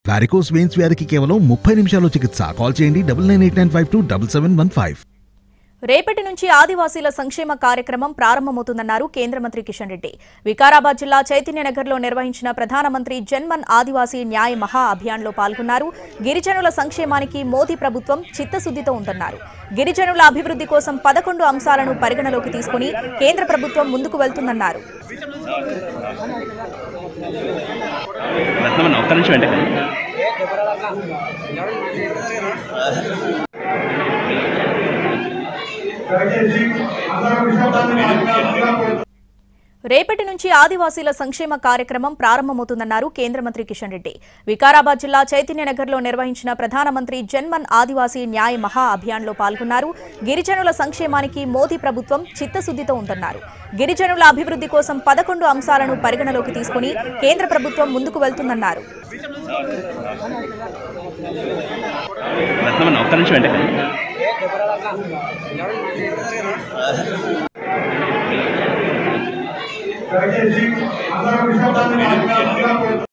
Varicose veins వ్యాధికి కేవలం ముప్పై నిమిషాల్లో చికిత్స కాల్ చేయండి double nine eight nine five two double seven one five రేపటి నుంచి ఆదివాసీల సంక్షేమ కార్యక్రమం ప్రారంభమవుతుందన్నారు కేంద్ర మంత్రి కిషన్ రెడ్డి వికారాబాద్ జిల్లా చైతన్యనగర్లో నిర్వహించిన ప్రధానమంత్రి జన్మన్ ఆదివాసీ న్యాయ్ మహా అభియాన్లో పాల్గొన్నారు గిరిజనుల సంక్షేమానికి మోదీ ప్రభుత్వం చిత్తశుద్దితో ఉందన్నారు గిరిజనుల అభివృద్ధి కోసం పదకొండు అంశాలను పరిగణలోకి తీసుకుని కేంద్ర ప్రభుత్వం ముందుకు వెళ్తుందన్నారు రత్నమన్న ఒక్క నిమిషం వెంటనే దయచేసి అందరూ నిశ్శబ్దాన్ని పాటించాలి. రేపటి నుంచి ఆదివాసీల సంక్షేమ కార్యక్రమం ప్రారంభమవుతుందన్నారు కేంద్ర మంత్రి కిషన్ రెడ్డి వికారాబాద్ జిల్లా చైతన్యనగర్లో నిర్వహించిన ప్రధానమంత్రి జన్మన్ ఆదివాసీ న్యాయ్ మహా అభియాన్లో పాల్గొన్నారు గిరిజనుల సంక్షేమానికి మోదీ ప్రభుత్వం చిత్తశుద్దితో ఉందన్నారు గిరిజనుల అభివృద్ధి కోసం పదకొండు అంశాలను పరిగణలోకి తీసుకుని కేంద్ర ప్రభుత్వం ముందుకు వెళ్తుందన్నారు రత్నమన్న ఒక్క నిమిషం వెంటనే దయచేసి అందరూ నిశ్శబ్దాన్ని పాటించాలి.